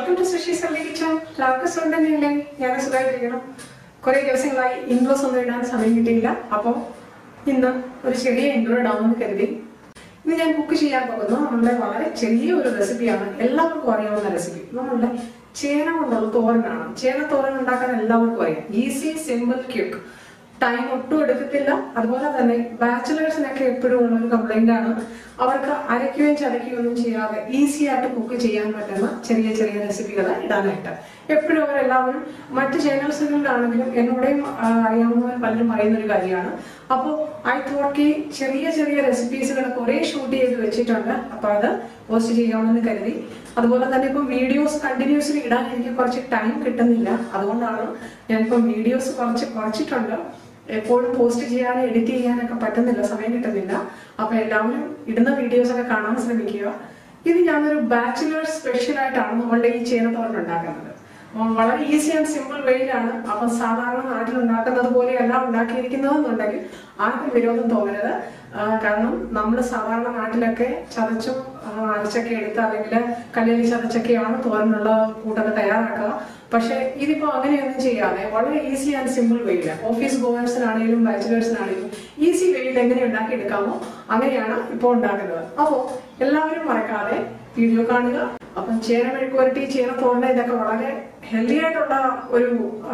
Welcome to Sushi Sunday kitchen എല്ലാവർക്കും സുഖം തന്നെയല്ലേ ഞാൻ സുഖമായിട്ടിരിക്കണം കുറെ ദിവസങ്ങളായി ഇൻട്രോസ് ഒന്നും ഇടാൻ സമയം കിട്ടിയില്ല അപ്പോൾ ഇന്ന് ഒരു ചെറിയ ഇൻട്രോ ഇടാമെന്ന് കരുതി ഇന്ന് ഞാൻ കുക്ക് ചെയ്യാൻ പോകുന്നത് നമ്മളുടെ വളരെ ചെറിയ ഒരു റെസിപ്പിയാണ് എല്ലാവർക്കും അറിയാവുന്ന റെസിപ്പി നമ്മളുടെ ചേന കൊണ്ടുള്ള തോരനാണ് ചേന തോരൻ ഉണ്ടാക്കാൻ എല്ലാവർക്കും അറിയാം ഈസി സിമ്പിൾ ക്യൂക്ക് ടൈം ഒട്ടും എടുക്കത്തില്ല അതുപോലെ തന്നെ ബാച്ചിലേഴ്സിനൊക്കെ എപ്പോഴും ഉള്ള ഒരു കംപ്ലൈന്റ് ആണ് അവർക്ക് അരയ്ക്കുകയും ചതയ്ക്കുകയും ഒന്നും ചെയ്യാതെ ഈസി ആയിട്ട് കുക്ക് ചെയ്യാൻ പറ്റുന്ന ചെറിയ ചെറിയ റെസിപ്പികൾ ഇടാനായിട്ട് എപ്പോഴും അവരെല്ലാവരും മറ്റ് ചാനൽസുകളിലാണെങ്കിലും എന്നോടെയും ആ, അറിയാവുന്നവർ പലരും പറയുന്ന ഒരു കാര്യമാണ് അപ്പോൾ ഐ തോട്ട് ചെറിയ ചെറിയ റെസിപ്പീസുകൾ കുറേ ഷൂട്ട് ചെയ്ത് വെച്ചിട്ടുണ്ട് അപ്പോൾ അത് പോസ്റ്റ് ചെയ്യാമെന്ന് കരുതി അതുപോലെ തന്നെ ഇപ്പം വീഡിയോസ് കണ്ടിന്യൂസ്ലി ഇടാൻ എനിക്ക് കുറച്ച് ടൈം കിട്ടുന്നില്ല അതുകൊണ്ടാണ് ഞാനിപ്പം വീഡിയോസ് കുറച്ച് കുറച്ചിട്ടുണ്ട് എപ്പോഴും പോസ്റ്റ് ചെയ്യാനും എഡിറ്റ് ചെയ്യാനൊക്കെ പറ്റുന്നില്ല സമയം കിട്ടുന്നില്ല അപ്പൊ എല്ലാവരും ഇടുന്ന വീഡിയോസ് ഒക്കെ കാണാൻ ശ്രമിക്കുക ഇത് ഞാനൊരു ബാച്ചിലേഴ്സ് സ്പെഷ്യൽ ആയിട്ടാണ് നമ്മളുടെ ഈ ചേനത്തോരൻ ഉണ്ടാക്കുന്നത് അപ്പം വളരെ ഈസി ആൻഡ് സിമ്പിൾ വേയിലാണ് അപ്പം സാധാരണ നാട്ടിൽ ഉണ്ടാക്കുന്നത് പോലെയല്ല ഉണ്ടാക്കിയിരിക്കുന്നതെന്നുണ്ടെങ്കിൽ ആർക്കും വിരോധം തോന്നരുത് ആ, കാരണം നമ്മൾ സാധാരണ നാട്ടിലൊക്കെ ചതച്ചും ആ, അരച്ചൊക്കെ എടുത്ത് അല്ലെങ്കിൽ കല്ലിൽ ചതച്ചൊക്കെയാണ് തോരനുള്ള കൂട്ടൊക്കെ തയ്യാറാക്കുക പക്ഷെ ഇതിപ്പോ അങ്ങനെയൊന്നും ചെയ്യാതെ വളരെ ഈസി ആൻഡ് സിമ്പിൾ വേയിൽ ഓഫീസ് ഗോവേഴ്സിനാണെങ്കിലും ബാച്ചിലേഴ്സിനാണെങ്കിലും ഈസി വേയിൽ എങ്ങനെ ഉണ്ടാക്കിയെടുക്കാമോ അങ്ങനെയാണ് ഇപ്പോൾ ഉണ്ടാക്കുന്നത് അപ്പോൾ എല്ലാവരും മറക്കാതെ വീഡിയോ കാണുക അപ്പം ചേന മെഴുക്കുവരട്ടി ചേന തോരണ്ട ഇതൊക്കെ വളരെ ഹെൽത്തി ആയിട്ടുള്ള ഒരു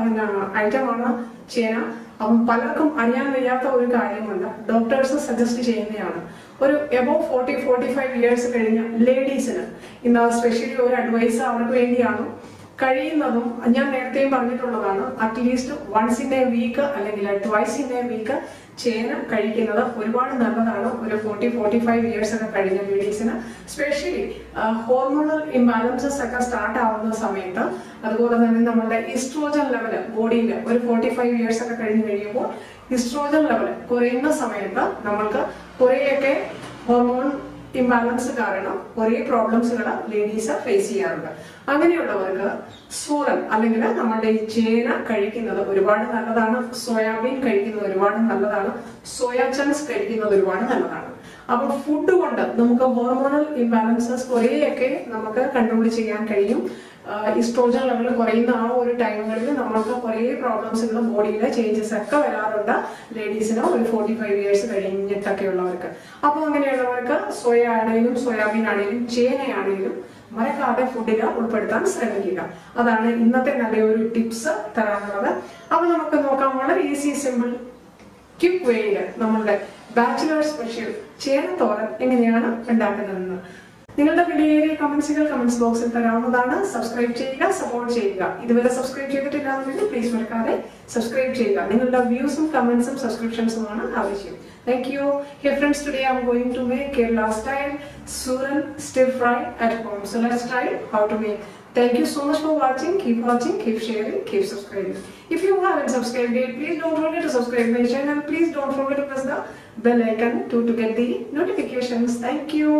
ഐറ്റമാണ് ചേന അപ്പം പലർക്കും അറിയാൻ വയ്യാത്ത ഒരു കാര്യമുണ്ട് ഡോക്ടേഴ്സ് സജസ്റ്റ് ചെയ്യുന്നതാണ് ഒരു above forty forty five years കഴിഞ്ഞ ലേഡീസിന് ഇന്ന് സ്പെഷ്യലി ഒരു അഡ്വൈസ് അവർക്ക് വേണ്ടിയാണ് കഴിയുന്നതും ഞാൻ നേരത്തെയും പറഞ്ഞിട്ടുള്ളതാണ് at least once in a week അല്ലെങ്കിൽ ട്വൈസ് ഇൻ എ വീക്ക് ചേന കഴിക്കുന്നത് ഒരുപാട് നല്ലതാണ് ഒരു ഫോർട്ടി ഫോർട്ടി ഫൈവ് ഇയേഴ്സ് ഒക്കെ കഴിഞ്ഞ ലേഡീസിന് സ്പെഷ്യലി ഹോർമോണൽ ഇംബാലൻസസ് ഒക്കെ സ്റ്റാർട്ട് ആവുന്ന സമയത്ത് അതുപോലെ തന്നെ നമ്മുടെ ഇസ്ട്രോജൻ ലെവല് ബോഡിയിൽ ഒരു ഫോർട്ടി ഫൈവ് ഇയേഴ്സ് ഒക്കെ കഴിഞ്ഞ് കഴിയുമ്പോൾ ഇസ്ട്രോജൻ ലെവൽ കുറയുന്ന സമയത്ത് നമ്മൾക്ക് കുറേയൊക്കെ ഹോർമോൺ ഇംബാലൻസ് കാരണം കുറേ പ്രോബ്ലംസുകൾ ലേഡീസ് ഫേസ് ചെയ്യാറുണ്ട് അങ്ങനെയുള്ളവർക്ക് സൂറൻ അല്ലെങ്കിൽ നമ്മുടെ ഈ ചേന കഴിക്കുന്നത് ഒരുപാട് നല്ലതാണ് സോയാബീൻ കഴിക്കുന്നത് ഒരുപാട് നല്ലതാണ് സോയാ ചങ്ക്സ് കഴിക്കുന്നത് ഒരുപാട് നല്ലതാണ് അപ്പൊ ഫുഡ് കൊണ്ട് നമുക്ക് ഹോർമോണൽ ഇംബാലൻസസ് കുറേയൊക്കെ നമുക്ക് കൺട്രോൾ ചെയ്യാൻ കഴിയും ഇസ്ട്രോജൻ ലെവൽ കുറയുന്ന ആ ഒരു ടൈമുകളിൽ നമ്മൾക്ക് കുറേ പ്രോബ്ലംസുകൾ ബോഡിയിലെ ചേഞ്ചസ് ഒക്കെ വരാറുണ്ട് ലേഡീസിന് ഒരു ഫോർട്ടി ഫൈവ് ഇയേഴ്സ് കഴിഞ്ഞിട്ടൊക്കെ ഉള്ളവർക്ക് അപ്പോൾ അങ്ങനെയുള്ളവർക്ക് സോയ ആണെങ്കിലും സോയാബീൻ ആണെങ്കിലും ചേനയാണെങ്കിലും മറക്കാതെ ഫുഡിൽ ഉൾപ്പെടുത്താൻ ശ്രമിക്കുക അതാണ് ഇന്നത്തെ നല്ലൊരു ടിപ്സ് തരാനുള്ളത് അപ്പൊ നമുക്ക് നോക്കാം വളരെ ഈസി സിമ്പിൾ ക്വിക്ക് വേയില് നമ്മളുടെ ബാച്ചിലർ സ്പെഷ്യൽ ചേനത്തോരൻ എങ്ങനെയാണ് ഉണ്ടാക്കുന്നതെന്ന് നിങ്ങളുടെ വിലയേറിയ കമന്റ്സുകൾ കമന്റ്സ് ബോക്സിൽ തരാവുന്നതാണ് സബ്സ്ക്രൈബ് ചെയ്യുക സപ്പോർട്ട് ചെയ്യുക ഇതുവരെ സബ്സ്ക്രൈബ് ചെയ്തിട്ടില്ലാന്നുണ്ടെങ്കിൽ പ്ലീസ് മറക്കാതെ സബ്സ്ക്രൈബ് ചെയ്യുക നിങ്ങളുടെ വ്യൂസും കമന്റ്സും സബ്സ്ക്രിപ്ഷൻസുമാണ് ആവശ്യം thank you here friends today I'm going to make Kerala style sooran stir fry at home so let's try how to make Thank you so much for watching. Keep watching, keep sharing, keep subscribing. If you haven't subscribed yet, please don't forget to subscribe my channel. Please don't forget to press the bell icon to, to get the notifications. Thank you.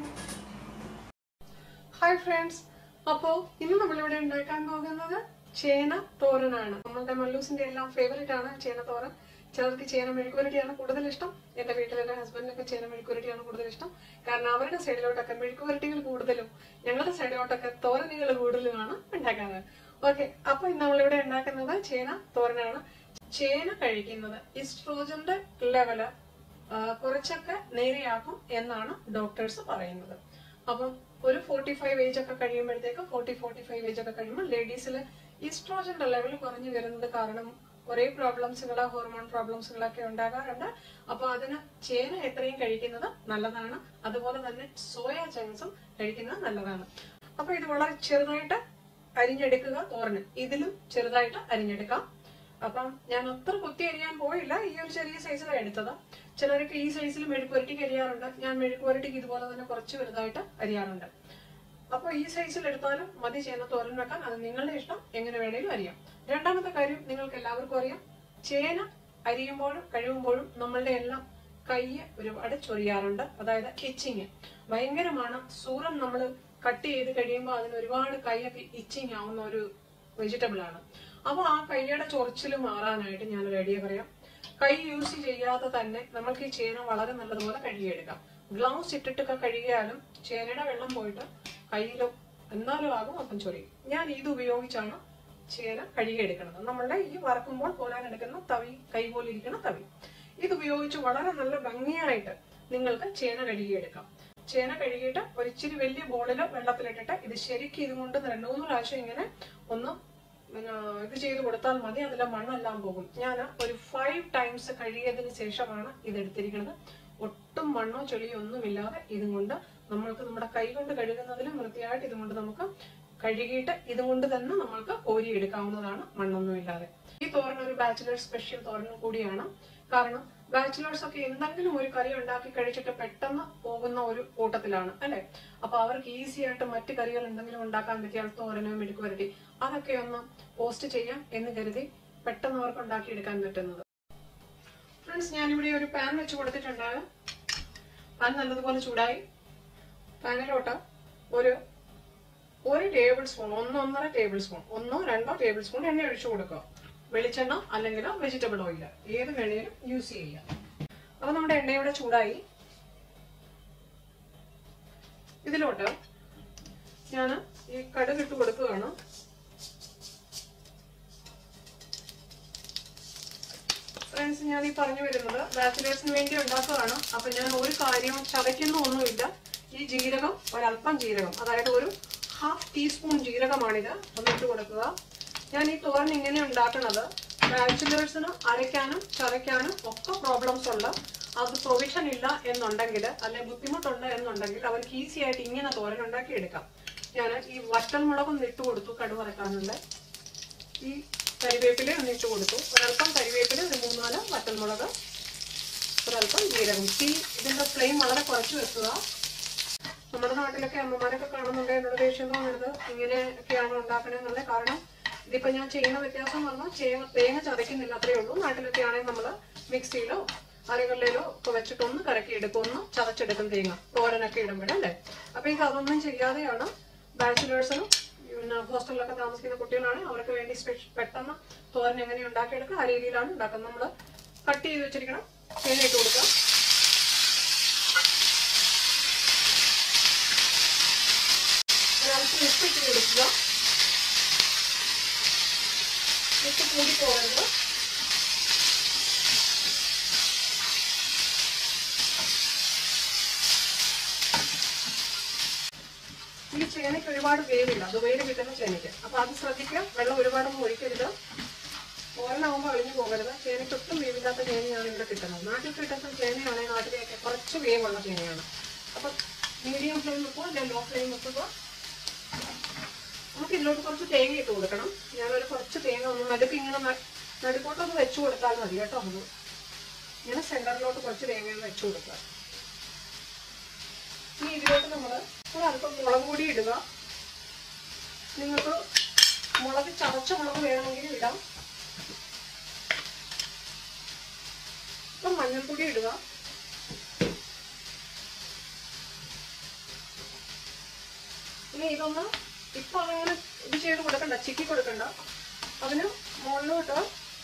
Hi friends അപ്പോ ഇന്ന് നമ്മളിവിടെ ഉണ്ടാക്കാൻ പോകുന്നത് ചേന തോരനാണ് നമ്മളുടെ മല്ലൂസിന്റെ എല്ലാം favourite ആണ് ചേന തോരൻ ചിലർക്ക് ചേന മെഴുക്കുവരട്ടിയാണ് കൂടുതൽ ഇഷ്ടം എന്റെ വീട്ടിൽ എന്റെ ഹസ്ബൻഡിനൊക്കെ ചേന മെഴുക്കുവരട്ടിയാണ് കൂടുതൽ ഇഷ്ടം കാരണം അവരുടെ സൈഡിലോട്ടൊക്കെ മെഴുക്കുവരട്ടികൾ കൂടുതലും ഞങ്ങളുടെ സൈഡിലോട്ടൊക്കെ തോരനുകൾ കൂടുതലുമാണ് ഉണ്ടാക്കുന്നത് ഓക്കെ അപ്പൊ ഇന്ന് നമ്മളിവിടെ ഉണ്ടാക്കുന്നത് ചേന തോരനാണ് ചേന കഴിക്കുന്നത് ഇസ്ട്രോജന്റെ ലെവല് ആ, കുറച്ചൊക്കെ നേരെയാക്കും എന്നാണ് ഡോക്ടേഴ്സ് പറയുന്നത് അപ്പം ഒരു ഫോർട്ടി ഫൈവ് ഏജ് ഒക്കെ കഴിയുമ്പോഴത്തേക്ക് ഫോർട്ടി ഫോർട്ടി ഫൈവ് ഏജ് ഒക്കെ കഴിയുമ്പോൾ ലേഡീസിൽ ഈസ്ട്രോജന്റെ ലെവൽ കുറഞ്ഞു വരുന്നത് കാരണം കുറെ പ്രോബ്ലംസുകൾ ഹോർമോൺ പ്രോബ്ലംസുകളൊക്കെ ഉണ്ടാകാറുണ്ട് അപ്പൊ അതിന് ചേന എത്രയും കഴിക്കുന്നത് നല്ലതാണ് അതുപോലെ തന്നെ സോയ ചങ്ക്സും കഴിക്കുന്നത് നല്ലതാണ് അപ്പൊ ഇത് വളരെ ചെറുതായിട്ട് അരിഞ്ഞെടുക്കുക തോരന് ഇതിലും ചെറുതായിട്ട് അരിഞ്ഞെടുക്കാം അപ്പം ഞാൻ അത്ര കുത്തി അരിയാൻ പോയില്ല ഈ ഒരു ചെറിയ സൈസിലാണ് എടുത്തത് ചിലരൊക്കെ ഈ സൈസിൽ മെഴുക്കുവരട്ടിക്ക് അരിയാറുണ്ട് ഞാൻ മെഴുക്കുവരട്ടിക്ക് ഇതുപോലെ തന്നെ കുറച്ച് വലുതായിട്ട് അരിയാറുണ്ട് അപ്പൊ ഈ സൈസിൽ എടുത്താലും മതി ചേന തോരൻ വെക്കാൻ അത് നിങ്ങളുടെ ഇഷ്ടം എങ്ങനെ വേണേലും അറിയാം രണ്ടാമത്തെ കാര്യം നിങ്ങൾക്ക് എല്ലാവർക്കും അറിയാം ചേന അരിയുമ്പോഴും കഴിയുമ്പോഴും നമ്മളുടെ എല്ലാം കൈ ഒരുപാട് ചൊറിയാറുണ്ട് അതായത് ഇച്ചിങ് ഭയങ്കരമാണ് സൂറൻ നമ്മൾ കട്ട് ചെയ്ത് കഴിയുമ്പോൾ അതിന് ഒരുപാട് കൈയൊക്കെ ഇച്ചിങ് ആവുന്ന ഒരു വെജിറ്റബിൾ ആണ് അപ്പൊ ആ കൈയുടെ ചൊറിച്ചിൽ മാറാനായിട്ട് ഞാൻ ഒരു ഐഡിയ പറയാം കൈ യൂസ് ചെയ്യാതെ തന്നെ നമ്മൾക്ക് ഈ ചേന വളരെ നല്ലതുപോലെ കഴുകിയെടുക്കാം ഗ്ലൗസ് ഇട്ടിട്ടൊക്കെ കഴുകിയാലും ചേനയുടെ വെള്ളം പോയിട്ട് കയ്യിലും എന്നാലും ആകും അപ്പം ചൊറി ഞാൻ ഇത് ഉപയോഗിച്ചാണ് ചേന കഴുകിയെടുക്കുന്നത് നമ്മളുടെ ഈ വറക്കുമ്പോൾ പോരാൻ എടുക്കുന്ന തവി കൈ പോലെ ഇരിക്കുന്ന തവി ഇത് ഉപയോഗിച്ച് വളരെ നല്ല ഭംഗിയായിട്ട് നിങ്ങൾക്ക് ചേന കഴുകിയെടുക്കാം ചേന കഴുകിയിട്ട് ഒരു ഇച്ചിരി വലിയ ബോളിൽ വെള്ളത്തിലിട്ടിട്ട് ഇത് ശരിക്കും ഇതുകൊണ്ട് രണ്ട് മൂന്ന് പ്രാവശ്യം ഇങ്ങനെ ഒന്ന് പിന്നെ ഇത് ചെയ്ത് കൊടുത്താൽ മതി അതിലെ മണ്ണെല്ലാം പോകും ഞാൻ ഒരു ഫൈവ് ടൈംസ് കഴുകിയതിന് ശേഷമാണ് ഇത് എടുത്തിരിക്കുന്നത് ഒട്ടും മണ്ണോ ചെളിയോ ഒന്നുമില്ലാതെ ഇതും കൊണ്ട് നമ്മൾക്ക് നമ്മുടെ കൈ കൊണ്ട് കഴുകുന്നതിലും വൃത്തിയായിട്ട് ഇതും കൊണ്ട് നമുക്ക് കഴുകിയിട്ട് ഇതുകൊണ്ട് തന്നെ നമ്മൾക്ക് കോരി എടുക്കാവുന്നതാണ് മണ്ണൊന്നും ഇല്ലാതെ ഈ തോരൻ ഒരു ബാച്ചിലർ സ്പെഷ്യൽ തോരൻ കൂടിയാണ് കാരണം ബാച്ചിലേഴ്സ് ഒക്കെ എന്തെങ്കിലും ഒരു കറി ഉണ്ടാക്കി കഴിച്ചിട്ട് പെട്ടെന്ന് പോകുന്ന ഒരു കൂട്ടത്തിലാണ് അല്ലെ അപ്പൊ അവർക്ക് ഈസി ആയിട്ട് മറ്റു കറികൾ എന്തെങ്കിലും ഉണ്ടാക്കാൻ പറ്റിയാൽ തോരനോ മെഴുക്ക് വരട്ടി അതൊക്കെ ഒന്ന് പോസ്റ്റ് ചെയ്യാം എന്ന് കരുതി പെട്ടെന്ന് അവർക്ക് ഉണ്ടാക്കിയെടുക്കാൻ പറ്റുന്നത് ഫ്രണ്ട്സ് ഞാനിവിടെ ഒരു പാൻ വെച്ച് കൊടുത്തിട്ടുണ്ട് പാൻ നല്ലതുപോലെ ചൂടായി പാനിലോട്ട് ഒരു ഒരു ടേബിൾ സ്പൂൺ ഒന്ന് ഒന്നര ടേബിൾ സ്പൂൺ ഒന്നോ രണ്ടോ ടേബിൾ സ്പൂൺ എണ്ണ ഒഴിച്ചു കൊടുക്കുക വെളിച്ചെണ്ണ അല്ലെങ്കിൽ വെജിറ്റബിൾ ഓയിൽ ഏത് വേണേലും യൂസ് ചെയ്യാം അപ്പൊ നമ്മുടെ എണ്ണ ഇവിടെ ചൂടായി ഇതിലോട്ട് ഞാൻ ഈ കടുക് ഇട്ട് കൊടുക്കുകയാണ് ഫ്രണ്ട്സ് ഞാൻ ഈ പറഞ്ഞു വരുന്നത് ബാച്ചിലേഴ്സിന് വേണ്ടി ഉണ്ടാക്കുകയാണ് അപ്പൊ ഞാൻ ഒരു കാര്യവും ചതയ്ക്കുന്ന ഒന്നുമില്ല ഈ ജീരകം ഒരല്പം ജീരകം അതായത് ഒരു ഹാഫ് ടീസ്പൂൺ ജീരകമാണിത് ഒന്ന് ഇട്ട് കൊടുക്കുക ഞാൻ ഈ തോരൻ ഇങ്ങനെ ഉണ്ടാക്കുന്നത് ബാച്ചിലേഴ്സിന് അരയ്ക്കാനും ചതയ്ക്കാനും ഒക്കെ പ്രോബ്ലംസ് ഉണ്ട് അത് പ്രൊവിഷൻ ഇല്ല എന്നുണ്ടെങ്കിൽ അല്ലെ ബുദ്ധിമുട്ടുണ്ട് എന്നുണ്ടെങ്കിൽ അവർക്ക് ഈസി ആയിട്ട് ഇങ്ങനെ തോരൻ ഉണ്ടാക്കി എടുക്കാം ഞാൻ ഈ വറ്റൽമുളകൊന്ന് ഇട്ട് കൊടുത്തു കടുവറക്കാനുള്ള ഈ കരിവേപ്പില ഒന്ന് ഇട്ട് കൊടുത്തു ഒരല്പം കരിവേപ്പില ഒരു മൂന്നാല് വറ്റൽമുളക് ഒരല്പം ജീരകം തീ ഇതിന്റെ ഫ്ലെയിം വളരെ കുറച്ച് വെക്കുക നമ്മുടെ നാട്ടിലൊക്കെ അമ്മമാരൊക്കെ കാണുന്നുണ്ട് എന്നോട് ദേഷ്യം തോന്നരുത് ഇങ്ങനെയൊക്കെയാണ് ഉണ്ടാക്കണമെന്നുള്ളത് കാരണം ഇതിപ്പോ ഞാൻ ചെയ്യുന്ന വ്യത്യാസം പറഞ്ഞാൽ ചേ- തേങ്ങ ചതയ്ക്കുന്നില്ല അത്രേ ഉള്ളൂ നാട്ടിലൊക്കെ ആണെങ്കിൽ നമ്മള് മിക്സിയിലോ അരകല്ലിലോ ഒക്കെ വെച്ചിട്ട് ഒന്ന് കറക്കി എടുക്കും ഒന്ന് ചതച്ചെടുക്കും തേങ്ങ തോരനൊക്കെ ഇടുമ്പോഴല്ലേ അപ്പൊ ഇത് അതൊന്നും ചെയ്യാതെയാണ് ബാച്ചിലേഴ്സിനും പിന്നെ ഹോസ്റ്റലിലൊക്കെ താമസിക്കുന്ന കുട്ടികളാണ് അവർക്ക് വേണ്ടി സ്പെഷ്യൽ പെട്ടെന്ന് തോരൻ എങ്ങനെ ഉണ്ടാക്കിയെടുക്കുക ആ രീതിയിലാണ് ഉണ്ടാക്കുന്നത് നമ്മൾ കട്ട് ചെയ്ത് വെച്ചിരിക്കണം തേങ്ങ ഇട്ട് കൊടുക്കുക ഒരല്പം ഉപ്പിട്ട് കൊടുക്കുക ഉപ്പ് കൂടി പോകരുത് ഈ ചേനയ്ക്ക് ഒരുപാട് വേവില്ല ദുബൈയിൽ കിട്ടുന്ന ചേനയ്ക്ക് അപ്പൊ അത് ശ്രദ്ധിക്കുക വെള്ളം ഒരുപാടൊന്നും ഒഴിക്കരുത് ഓരനാകുമ്പോൾ അഴിഞ്ഞു പോകരുത് ചേനയ്ക്ക് ഒട്ടും വേവില്ലാത്ത ചേനയാണ് ഇവിടെ കിട്ടുന്നത് നാട്ടിൽ കിട്ടുന്ന ചേനയാണെങ്കിൽ നാട്ടിലേക്ക് കുറച്ച് വേവുള്ള ചേനയാണ് അപ്പൊ മീഡിയം ഫ്ലെയിം വെക്കുക അല്ലെങ്കിൽ ലോ ഫ്ലെയിം വെക്കുക നമുക്ക് ഇതിലോട്ട് കുറച്ച് തേങ്ങ ഇട്ട് കൊടുക്കണം ഞാനൊരു കുറച്ച് തേങ്ങ ഒന്ന് നടുക്ക് ഇങ്ങനെ ന- നടുക്കോട്ടൊന്ന് വെച്ച് കൊടുത്താൽ മതി കേട്ടോ ഒന്ന് ഇങ്ങനെ സെന്ററിലോട്ട് കുറച്ച് തേങ്ങ ഒന്ന് വെച്ച് കൊടുക്കുക ഇനി ഇതിലോട്ട് നമ്മൾ ഒരല്പം മുളക് പൊടി ഇടുക നിങ്ങൾക്ക് മുളക് ചതച്ച മുളക് വേണമെങ്കിൽ ഇടാം ഇപ്പം മഞ്ഞൾപ്പൊടി ഇടുക ഇനി ഇതൊന്ന് ഇപ്പൊ അങ്ങനെ ഇത് ചെയ്ത് കൊടുക്കണ്ട ചിക്കി കൊടുക്കണ്ട അതിന് മുകളിലോട്ട്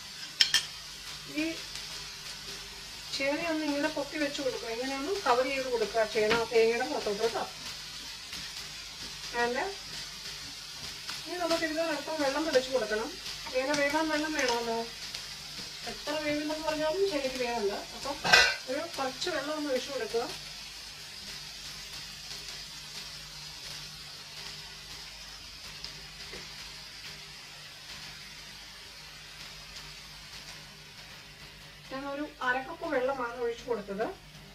ഈ ചേനയൊന്ന് ഇങ്ങനെ പൊത്തി വെച്ച് കൊടുക്കുക ഇങ്ങനെയൊന്ന് കവർ ചെയ്ത് കൊടുക്കുക ചേന തേങ്ങയുടെ പുറത്തോട്ട് കേട്ടോ അല്ല ഇനി നമുക്ക് ഇതിൽ അല്പം വെള്ളം തെളിച്ച് കൊടുക്കണം ചേന വേഗം വെള്ളം വേണമല്ലോ എത്ര വേവില്ലെന്ന് പറഞ്ഞാലും ശരിക്ക് വേഗമുണ്ട് അപ്പം ഒരു കുറച്ച് വെള്ളം ഒന്ന് ഒഴിച്ചു കൊടുക്കുക ഞാൻ ഒരു അരക്കപ്പ് വെള്ളമാണ് ഒഴിച്ചു കൊടുത്തത്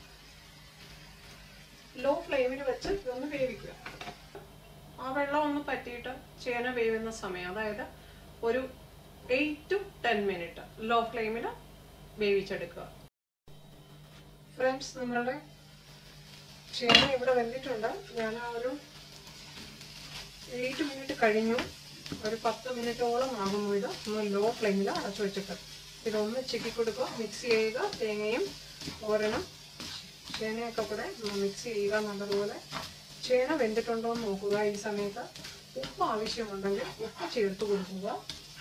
ലോ ഫ്ലെയിമിൽ വെച്ച് ഇതൊന്ന് വേവിക്കുക ആ വെള്ളം ഒന്ന് പറ്റിയിട്ട് ചേന വേവുന്ന സമയം അതായത് ഒരു eight to ten minute low ഫ്ലെയിമിൽ വേവിച്ചെടുക്കുക ഫ്രണ്ട്സ് നിങ്ങളുടെ ചേന ഇവിടെ വെന്തിട്ടുണ്ട് ഞാൻ ആ ഒരു എയ്റ്റ് മിനിറ്റ് കഴിഞ്ഞു ഒരു പത്ത് മിനിറ്റോളം ആകുമ്പോൾ ഇത് ഒന്ന് ലോ ഫ്ലെയിമിൽ അടച്ചു വെച്ചിട്ട് ഇതൊന്ന് ചിക്കി കൊടുക്കുക മിക്സ് ചെയ്യുക തേങ്ങയും ഓരണം ചേനയൊക്കെ കൂടെ മിക്സ് ചെയ്യുക നല്ലതുപോലെ ചേന വെന്തിട്ടുണ്ടോ എന്ന് നോക്കുക ഈ സമയത്ത് ഉപ്പ് ആവശ്യമുണ്ടെങ്കിൽ ഉപ്പ് ചേർത്ത് കൊടുക്കുക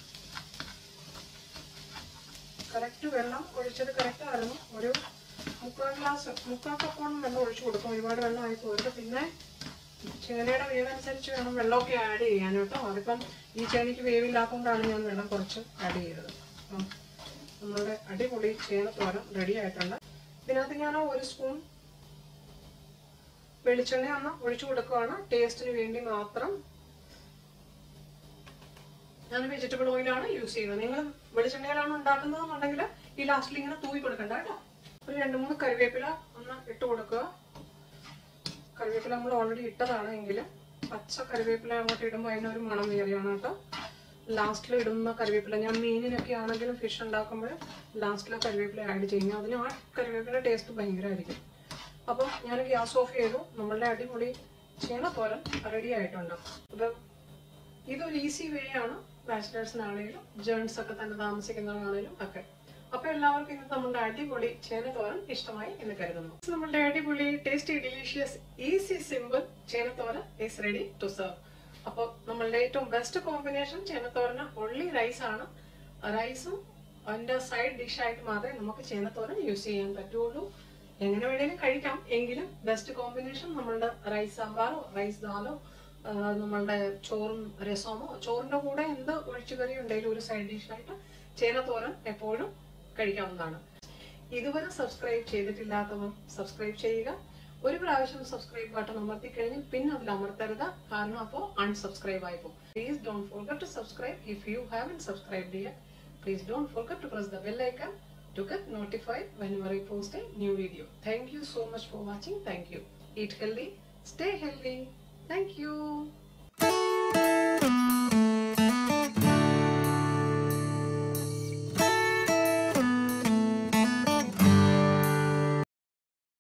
കറക്റ്റ് വെള്ളം ഒഴിച്ചത് കറക്റ്റ് ആയിരുന്നു ഒരു മുക്കാൽ ഗ്ലാസ് മുക്കാൽ കപ്പോളം വെള്ളം ഒഴിച്ചു കൊടുക്കും ഒരുപാട് വെള്ളമായി പോയിട്ട് പിന്നെ ചേനയുടെ വേവ് അനുസരിച്ച് വേണം വെള്ളമൊക്കെ ആഡ് ചെയ്യാൻ കേട്ടോ അതിപ്പം ഈ ചേനയ്ക്ക് വേവില്ലാത്തതുകൊണ്ടാണ് ഞാൻ വെള്ളം കുറച്ച് ആഡ് ചെയ്തത് അപ്പം നമ്മളുടെ അടിപൊളി ചേനത്തോരൻ റെഡി ആയിട്ടുണ്ട് ഇതിനകത്ത് ഞാൻ ഒരു സ്പൂൺ വെളിച്ചെണ്ണ ഒന്ന് ഒഴിച്ചു കൊടുക്കുകയാണ് ടേസ്റ്റിന് വേണ്ടി മാത്രം ഞാൻ വെജിറ്റബിൾ ഓയിലാണ് യൂസ് ചെയ്യുന്നത് നിങ്ങൾ വെളിച്ചെണ്ണയിലാണ് ഉണ്ടാക്കുന്നതെന്നുണ്ടെങ്കിൽ ഈ ലാസ്റ്റിൽ ഇങ്ങനെ തൂവി കൊടുക്കണ്ട കേട്ടോ ഒരു രണ്ട് മൂന്ന് കറിവേപ്പില ഒന്ന് ഇട്ട് കൊടുക്കുക കറിവേപ്പില നമ്മൾ ഓൾറെഡി ഇട്ടതാണ് എങ്കിൽ പച്ച കറിവേപ്പില അങ്ങോട്ട് ഇടുമ്പോൾ അതിനൊരു മണം വേറെയാണ് കേട്ടോ ലാസ്റ്റിൽ ഇടുന്ന കറിവേപ്പില ഞാൻ മീനിനൊക്കെ ആണെങ്കിലും ഫിഷ് ഉണ്ടാക്കുമ്പോൾ ലാസ്റ്റിൽ കറിവേപ്പില ആഡ് ചെയ്യും അതിന് ആ കറിവേപ്പില ടേസ്റ്റ് ഭയങ്കരമായിരിക്കും അപ്പം ഞാൻ ഗ്യാസ് ഓഫ് ചെയ്തു നമ്മളുടെ അടിപൊളി ചേനത്തോരൻ റെഡി ആയിട്ടുണ്ട് അപ്പം ഇതൊരു ഈസി വേ ആണ് ബാച്ചിലേഴ്സിനാണെങ്കിലും ജേൺസ് ഒക്കെ തന്നെ താമസിക്കുന്നവരാണെങ്കിലും ഒക്കെ അപ്പൊ എല്ലാവർക്കും ഇന്ന് നമ്മുടെ അടിപൊളി ചേനത്തോരൻ ഇഷ്ടമായി എന്ന് കരുതുന്നു നമ്മുടെ അടിപൊളി ടേസ്റ്റി ഡിലീഷ്യസ് ഈസി സിമ്പിൾ ചേനത്തോരൻ ഈസ് റെഡി ടു സെർവ് അപ്പൊ നമ്മളുടെ ഏറ്റവും ബെസ്റ്റ് കോമ്പിനേഷൻ ചേനത്തോരന് ഒള്ളി റൈസ് ആണ് റൈസും അതിന്റെ സൈഡ് ഡിഷായിട്ട് മാത്രമേ നമുക്ക് ചേനത്തോരൻ യൂസ് ചെയ്യാൻ പറ്റുള്ളൂ എങ്ങനെ വേണേലും കഴിക്കാം എങ്കിലും ബെസ്റ്റ് കോമ്പിനേഷൻ നമ്മളുടെ റൈസ് സാമ്പാറോ റൈസ് ദാലോ ആ, നമ്മളുടെ ചോറും രസമോ ചോറിന്റെ കൂടെ എന്ത് ഒഴിച്ചുകറി ഉണ്ടെങ്കിലും ഒരു സൈഡ് ഡിഷായിട്ട് ചേനത്തോരൻ എപ്പോഴും കഴിക്കാവുന്നതാണ് ഇതുവരെ സബ്സ്ക്രൈബ് ചെയ്തിട്ടില്ലാത്തവർ സബ്സ്ക്രൈബ് ചെയ്യുക ഒരു പ്രാവശ്യം സബ്സ്ക്രൈബ് ബട്ടൺ അമർത്തി കഴിഞ്ഞാൽ പിന്നെ അതിൽ അമർത്തരുത് കാരണം അപ്പോൾ അൺസബ്സ്ക്രൈബ് ആയി പോകും please don't forget to subscribe if you haven't subscribe dear please don't forget to press the bell icon to get notified whenever I post a new video. Thank you so much for watching. Thank you. Eat healthy, stay healthy. Thank you.